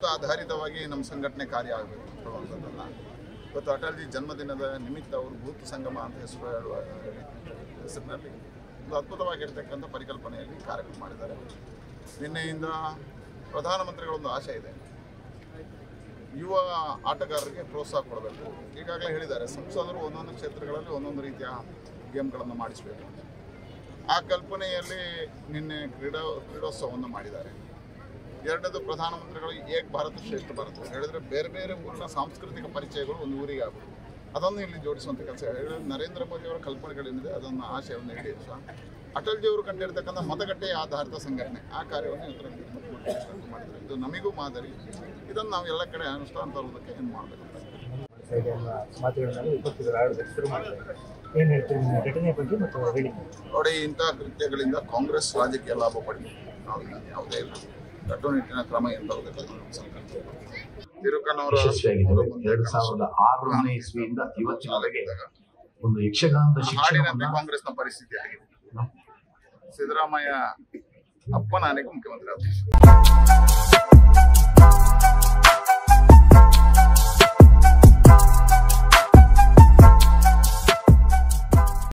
ಆಧಾರಿತವಾಗಿ ನಮ್ಮ ಸಂಘಟನೆ ಕಾರ್ಯ ಆಗಬೇಕು ಅನ್ನುವಂಥದ್ದಲ್ಲ ಇವತ್ತು ಅಟಲ್ಜಿ ಜನ್ಮದಿನದ ನಿಮಿತ್ತ ಅವರು ಭೂತ ಸಂಗಮ ಅಂತ ಹೆಸರು ಹೇಳುವ ಹೆಸರಿನಲ್ಲಿ ಒಂದು ಅದ್ಭುತವಾಗಿರ್ತಕ್ಕಂಥ ಪರಿಕಲ್ಪನೆಯಲ್ಲಿ ಕಾರ್ಯಕ್ರಮ ಮಾಡಿದ್ದಾರೆ ನಿನ್ನೆಯಿಂದ ಪ್ರಧಾನಮಂತ್ರಿಗಳೊಂದು ಆಶೆ ಇದೆ ಯುವ ಆಟಗಾರರಿಗೆ ಪ್ರೋತ್ಸಾಹ ಕೊಡಬೇಕು ಈಗಾಗಲೇ ಹೇಳಿದ್ದಾರೆ ಸಂಸದರು ಒಂದೊಂದು ಕ್ಷೇತ್ರಗಳಲ್ಲಿ ಒಂದೊಂದು ರೀತಿಯ ಗೇಮ್ಗಳನ್ನು ಮಾಡಿಸಬೇಕು ಆ ಕಲ್ಪನೆಯಲ್ಲಿ ನಿನ್ನೆ ಕ್ರೀಡಾ ಕ್ರೀಡೋತ್ಸವವನ್ನು ಮಾಡಿದ್ದಾರೆ ಎರಡನೇದು ಪ್ರಧಾನಮಂತ್ರಿಗಳು ಏಕ್ ಭಾರತ ಶ್ರೇಷ್ಠ ಭಾರತ ಹೇಳಿದ್ರೆ ಬೇರೆ ಬೇರೆ ಊರಿನ ಸಾಂಸ್ಕೃತಿಕ ಪರಿಚಯಗಳು ಒಂದು ಊರಿಗೆ ಆಗಬೇಕು ಅದನ್ನು ಇಲ್ಲಿ ಜೋಡಿಸುವಂಥ ಕೆಲಸ ಹೇಳಿದ್ರೆ ನರೇಂದ್ರ ಮೋದಿ ಅವರ ಕಲ್ಪನೆಗಳೇನಿದೆ ಅದನ್ನು ಆಶಯವನ್ನು ಈಡೇರಿಸುವ ಅಟಲ್ಜಿ ಅವರು ಕಂಡಿರ್ತಕ್ಕಂಥ ಮತಗಟ್ಟೆಯ ಆಧಾರಿತ ಸಂಘಟನೆ ಆ ಕಾರ್ಯವನ್ನು ಇದರಲ್ಲಿ ಮಾಡಿದ್ದಾರೆ ಇದು ನಮಗೂ ಮಾದರಿ ಇದನ್ನು ನಾವು ಎಲ್ಲ ಕಡೆ ಅನುಷ್ಠಾನ ತರುವುದಕ್ಕೆ ಏನು ಮಾಡಬೇಕು ಎಲ್ಲ ಮಾತುಗಳನ್ನೆಲ್ಲ ವಿಪಕ್ಷಗಳು ಆಡೋದಕ್ಕೆ ಶುರು ಮಾಡಿದ್ದಾರೆ ಏನು ಹೇಳ್ತೀರಿ ನಿಮ್ಮ ಘಟನೆ ಬಗ್ಗೆ ಮತ್ತು ಹೇಳಿ ನೋಡಿ ಇಂತಹ ಕೃತ್ಯಗಳಿಂದ ಕಾಂಗ್ರೆಸ್ ರಾಜಕೀಯ ಲಾಭ ಪಡೆಯುತ್ತೆ ನಾವು ಯಾವುದೇ ಇಲ್ಲ ಕಟ್ಟುನಿಟ್ಟಿನ ಕ್ರಮ ಏನು ತರಬೇಕು ತಿರುಕನವರ ಯಶಸ್ವಿಯಾಗಿದೆ ಎರಡ್ ಸಾವಿರದ ಆರನೇ ಇಸ್ವಿಯಿಂದ ಇವತ್ತಿನವರೆಗೆ ಒಂದು ಯಕ್ಷಗಾನದ ಹಾಡಿನಂತೆ ಶಿಕ್ಷಣವನ್ನ ಕಾಂಗ್ರೆಸ್ನ ಪರಿಸ್ಥಿತಿ ಆಗಿದೆ ಸಿದ್ದರಾಮಯ್ಯ ಅಪ್ಪ ನಾನೆಗೂ ಮುಖ್ಯಮಂತ್ರಿ ಆದ